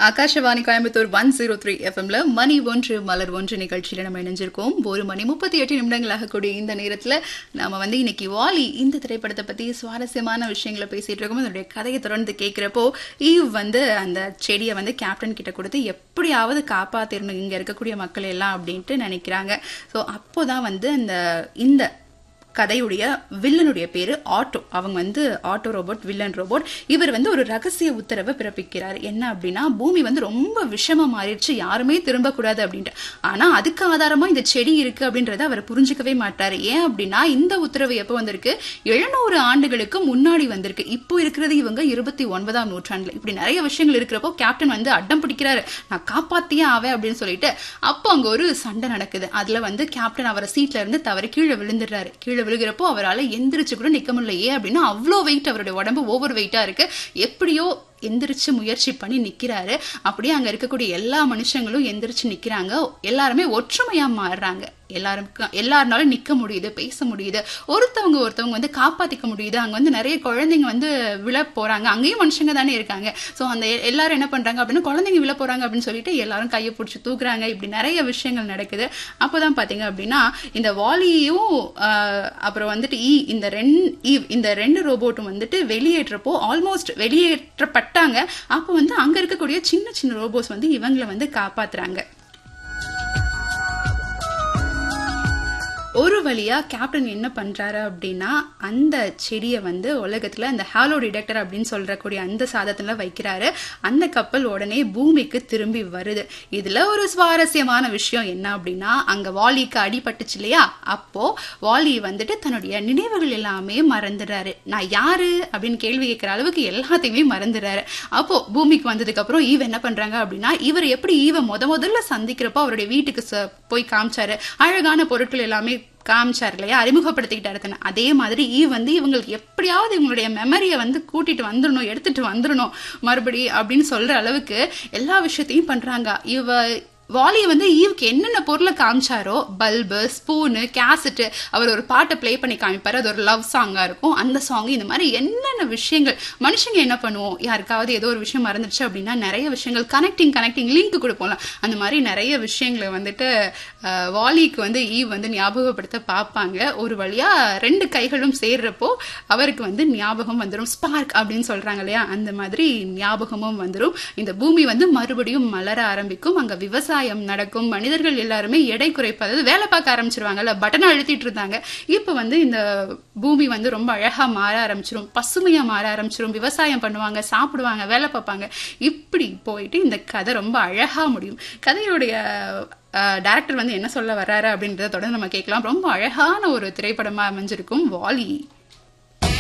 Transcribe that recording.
Akashvani Coimbatore one zero three எஃப்எம்ல மணி ஒன்று மலர் ஒன்று நிகழ்ச்சியில நம்ம இணைஞ்சிருக்கோம் ஒரு மணி முப்பத்தி எட்டு நிமிடங்களாக கூடிய இந்த நேரத்துல நாம வந்து இன்னைக்கு வாலி இந்த திரைப்படத்தை பத்தி சுவாரஸ்யமான விஷயங்களை பேசிட்டு இருக்கோம் அதனுடைய கதையை தொடர்ந்து கேட்கிறப்போ ஈவ் வந்து அந்த செடியை வந்து கேப்டன் கிட்ட கொடுத்து எப்படியாவது காப்பாத்திரணும் இங்க இருக்கக்கூடிய மக்கள் எல்லாம் அப்படின்ட்டு நினைக்கிறாங்க ஸோ அப்போதான் வந்து அந்த இந்த கதையுடைய வில்லனுடைய பேரு ஆட்டோ அவங்க வந்து ஆட்டோ ரோபோட் வில்லன் ரோபோட் இவர் வந்து ஒரு ரகசிய உத்தரவை பிறப்பிக்கிறார் என்ன அப்படின்னா பூமி வந்து ரொம்ப விஷமா மாறிடுச்சு யாருமே திரும்பக்கூடாது அப்படின்ட்டு ஆனா அதுக்கு ஆதாரமா இந்த செடி இருக்கு அப்படின்றத அவர் புரிஞ்சுக்கவே மாட்டாரு ஏன் அப்படின்னா இந்த உத்தரவு எப்போ வந்திருக்கு எழுநூறு ஆண்டுகளுக்கு முன்னாடி வந்திருக்கு இப்போ இருக்கிறது இவங்க இருபத்தி ஒன்பதாம் நூற்றாண்டுல இப்படி நிறைய விஷயங்கள் இருக்கிறப்போ கேப்டன் வந்து அட்டம் பிடிக்கிறாரு நான் காப்பாத்தியே ஆவேன் அப்படின்னு சொல்லிட்டு அப்போ அங்க ஒரு சண்டை நடக்குது அதுல வந்து கேப்டன் அவரை சீட்ல இருந்து தவறி கீழே விழுந்துடுறாரு கீழே விழுகிறப்போ அவரால் எந்திரிச்சு கூட நிக்க முடியல ஏன் அப்படின்னா அவ்வளோ வெயிட் அவருடைய உடம்பு ஓவர் வெயிட்டா இருக்கு எப்படியோ எந்திரிச்சு முயற்சி பண்ணி நிக்கிறாரு அப்படியே அங்க இருக்கக்கூடிய எல்லா மனுஷங்களும் எந்திரிச்சு நிக்கிறாங்க எல்லாருமே ஒற்றுமையா மாறுறாங்க எல்லாருக்கும் எல்லாருனாலும் நிக்க முடியுது பேச முடியுது ஒருத்தவங்க ஒருத்தவங்க வந்து காப்பாத்திக்க முடியுது அங்க வந்து நிறைய குழந்தைங்க வந்து விழ போறாங்க அங்கேயும் மனுஷங்க தானே இருக்காங்க சோ அந்த எல்லாரும் என்ன பண்றாங்க அப்படின்னா குழந்தைங்க விழ போறாங்க அப்படின்னு சொல்லிட்டு எல்லாரும் கையை பிடிச்சி தூக்குறாங்க இப்படி நிறைய விஷயங்கள் நடக்குது அப்போதான் பாத்தீங்க அப்படின்னா இந்த வாலியும் ஆஹ், அப்புறம் வந்துட்டு ஈ இந்த ரெண்டு ஈவ் இந்த ரெண்டு ரோபோட்டும் வந்துட்டு வெளியேற்றப்போ ஆல்மோஸ்ட் வெளியேற்றப்பட்டாங்க அப்போ வந்து அங்க இருக்கக்கூடிய சின்ன சின்ன ரோபோட்ஸ் வந்து இவங்களை வந்து காப்பாத்துறாங்க ஒரு வழியா கேப்டன் என்ன பண்றாரு அப்படின்னா அந்த செடியை வந்து உலகத்துல அந்த ஹாலோ டிடெக்டர் அப்படின்னு சொல்றக்கூடிய அந்த சாதத்துல வைக்கிறாரு அந்த கப்பல் உடனே பூமிக்கு திரும்பி வருது இதுல ஒரு சுவாரஸ்யமான விஷயம் என்ன அப்படின்னா அங்க வாலிக்கு அடிபட்டுச்சு இல்லையா அப்போ வாலி வந்துட்டு தன்னுடைய நினைவுகள் எல்லாமே மறந்துடுறாரு நான் யாரு அப்படின்னு கேள்வி கேட்கிற அளவுக்கு எல்லாத்தையுமே மறந்துடுறாரு அப்போ பூமிக்கு வந்ததுக்கு அப்புறம் ஈவ என்ன பண்றாங்க அப்படின்னா இவர் எப்படி ஈவ முத முதல்ல சந்திக்கிறப்போ அவருடைய வீட்டுக்கு ச- போய் காமிச்சாரு அழகான பொருட்கள் எல்லாமே காமிச்சார் இல்லையா அறிமுகப்படுத்திக்கிட்டாரு தன்னை அதே மாதிரி ஈவ் வந்து இவங்களுக்கு எப்படியாவது இவங்களுடைய மெமரியை வந்து கூட்டிட்டு வந்துடணும் எடுத்துட்டு வந்துடணும் மறுபடி அப்படின்னு சொல்ற அளவுக்கு எல்லா விஷயத்தையும் பண்றாங்க இவ வாலியை வந்து ஈவுக்கு என்னென்ன பொருளை காமிச்சாரோ பல்பு ஸ்பூனு கேசட்டு அவர் ஒரு பாட்டை ப்ளே பண்ணி காமிப்பாரு அது ஒரு லவ் சாங்கா இருக்கும் அந்த சாங் இந்த மாதிரி என்னென்ன விஷயங்கள் மனுஷங்க என்ன பண்ணுவோம் யாருக்காவது ஏதோ ஒரு விஷயம் மறந்துடுச்சு அப்படின்னா நிறைய விஷயங்கள் கனெக்டிங் கனெக்டிங் லிங்க் கொடுப்போம்ல அந்த மாதிரி நிறைய விஷயங்களை வந்துட்டு அஹ், வாலிக்கு வந்து ஈவ் வந்து ஞாபகப்படுத்த பார்ப்பாங்க ஒரு வழியா ரெண்டு கைகளும் சேர்றப்போ அவருக்கு வந்து ஞாபகம் வந்துடும் ஸ்பார்க் அப்படின்னு சொல்றாங்க இல்லையா அந்த மாதிரி ஞாபகமும் வந்துடும் இந்த பூமி வந்து மறுபடியும் மலர ஆரம்பிக்கும் அங்க விவசாயம் நடக்கும் மனிதர்கள் எல்லாருமே எடை குறைப்பு அதாவது வேலை பார்க்க ஆரம்பிச்சிருவாங்கல்ல பட்டனை அழுத்திட்டு இருந்தாங்க இப்ப வந்து இந்த பூமி வந்து ரொம்ப அழகா மாற ஆரம்பிச்சிரும் பசுமையா மாற ஆரம்பிச்சிரும் விவசாயம் பண்ணுவாங்க சாப்பிடுவாங்க வேலை பார்ப்பாங்க இப்படி போயிட்டு இந்த கதை ரொம்ப அழகா முடியும் கதையுடைய டைரக்டர் வந்து என்ன சொல்ல வர்றாரு அப்படின்றத தொடர்ந்து நம்ம கேட்கலாம் ரொம்ப அழகான ஒரு திரைப்படமா அமைஞ்சிருக்கும் வாலி